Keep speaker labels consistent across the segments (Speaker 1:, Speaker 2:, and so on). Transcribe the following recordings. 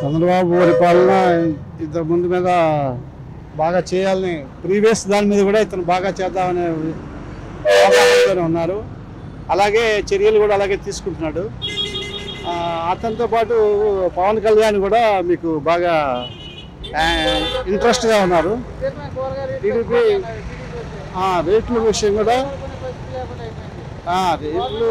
Speaker 1: చంద్రబాబు పరిపాలన ఇంతకు ముందు మీద బాగా చేయాలని ప్రీవియస్ దాని మీద కూడా ఇతను బాగా చేద్దామనే అవగాహనతోనే ఉన్నారు అలాగే చర్యలు కూడా అలాగే తీసుకుంటున్నాడు ఆ, అతనితో పాటు పవన్ కళ్యాణ్ కూడా మీకు బాగా ఇంట్రెస్ట్గా ఉన్నారు టీడీపీ ఆ, రేట్ల విషయం కూడా ఆ, రేట్లు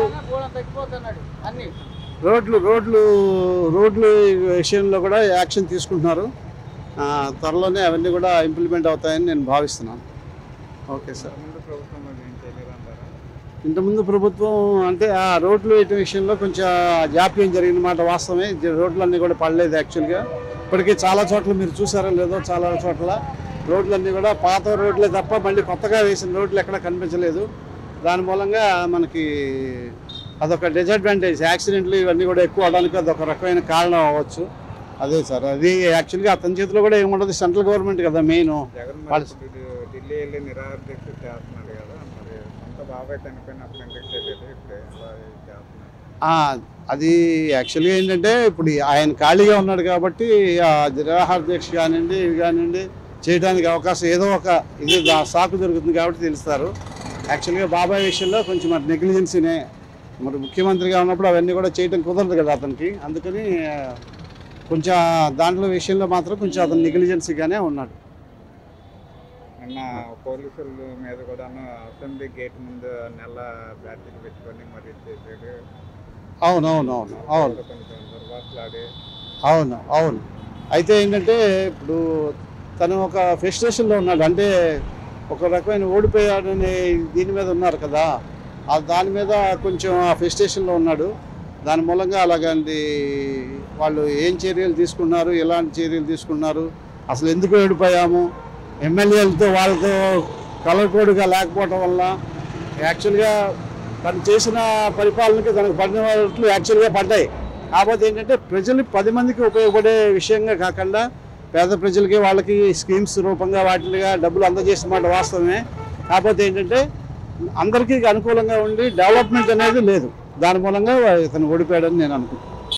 Speaker 1: రోడ్లు రోడ్లు రోడ్లు విషయంలో కూడా యాక్షన్ తీసుకుంటున్నారు ఆ, త్వరలోనే అవన్నీ కూడా ఇంప్లిమెంట్ అవుతాయని నేను భావిస్తున్నాను ఓకే సార్
Speaker 2: ముందు ప్రభుత్వం మరి ఏం చేయలేదంటారా
Speaker 1: ఇంతకుముందు ప్రభుత్వం అంటే ఆ రోడ్లు వేయటం విషయంలో కొంచెం జాప్యం జరిగిన మాట వాస్తవమే జ- రోడ్లన్నీ కూడా పడలేదు యాక్చువల్గా ఇప్పటికీ చాలా చోట్ల మీరు చూసారో లేదో చాలా చోట్ల రోడ్లన్నీ కూడా పాత రోడ్లే తప్ప మళ్ళీ కొత్తగా వేసిన రోడ్లు ఎక్కడ కనిపించలేదు దాని మూలంగా మనకి అదొక డిసడ్వాంటేజ్ యాక్సిడెంట్లు ఇవన్నీ కూడా ఎక్కువ అవడానికి అదొక రకమైన కారణం అవ్వచ్చు అదే సార్ అది యాక్చువల్గా అతని చేతిలో కూడా ఏముండదు సెంట్రల్ గవర్నమెంట్ కదా మెయిన్
Speaker 2: జగన్ మరి
Speaker 1: వాళ్ళ-
Speaker 2: ఇప్పుడు ఢిల్లీ వెళ్ళి నిరాహార దీక్ష చేస్తున్నాడు కదా మరి సొంత బాబాయ్ చనిపోయినప్పుడు ఎందుకు చేయలేదు ఇప్పుడు ఎలా చేస్తున్నారు
Speaker 1: ఆ, అది యాక్చువల్గా ఏంటంటే ఇప్పుడు ఆయన ఖాళీగా ఉన్నాడు కాబట్టి ఆ నిరాహార దీక్ష కానివ్వండి ఇవి కానివ్వండి చేయడానికి అవకాశం ఏదో ఒక ఇది దా- సాకు దొరుకుతుంది కాబట్టి తెలుస్తారు యాక్చువల్గా బాబాయ్ విషయంలో కొంచెం మరి నెగ్లిజెన్సీనే మరి ముఖ్యమంత్రిగా ఉన్నప్పుడు అవన్నీ కూడా చేయడం కుదరదు కదా అతనికి అందుకని ఆ, కొంచెం దాంట్లో విషయంలో మాత్రం కొంచెం అతను నెగ్లిజెన్సీగానే ఉన్నాడు
Speaker 2: నిన్న పోలీసుల మీద కూడా అసెంబ్లీ గేట్ ముందు నెల బ్యాటరీలు పెట్టుకొని మరి చేసాడు
Speaker 1: అవునవునవును అవును
Speaker 2: కొంచెం దుర్వాసలాడి
Speaker 1: అవును అవును అయితే ఏంటంటే ఇప్పుడు తను ఒక ఫ్రస్ట్రేషన్లో ఉన్నాడు అంటే ఒక రకమైన ఓడిపోయాడనే దీని మీద ఉన్నారు కదా ఆ దాని మీద కొంచెం ఆ ఫ్రస్ట్రేషన్లో ఉన్నాడు దాని మూలంగా అలాగంటి వాళ్ళు ఏం చర్యలు తీసుకున్నారు ఎలాంటి చర్యలు తీసుకున్నారు అసలు ఎందుకు ఓడిపోయాము ఎమ్మెల్యేలతో వాళ్ళతో కలర్కోడుగా లేకపోవటం వల్ల యాక్చువల్గా తను చేసిన పరిపాలనకి తనకు పడిన వాళ్ళు యాక్చువల్గా పడ్డాయి కాకపోతే ఏంటంటే ప్రజలు పది మందికి ఉపయోగపడే విషయంగా కాకుండా పేద ప్రజలకి వాళ్ళకి స్కీమ్స్ రూపంగా వాటిగా డబ్బులు అందజేసిన మాట వాస్తవమే కాకపోతే ఏంటంటే అందరికీ అనుకూలంగా ఉండి డెవలప్మెంట్ అనేది లేదు దాని మూలంగా ఇతను ఓడిపోయాడని నేను అనుకుంటున్నాను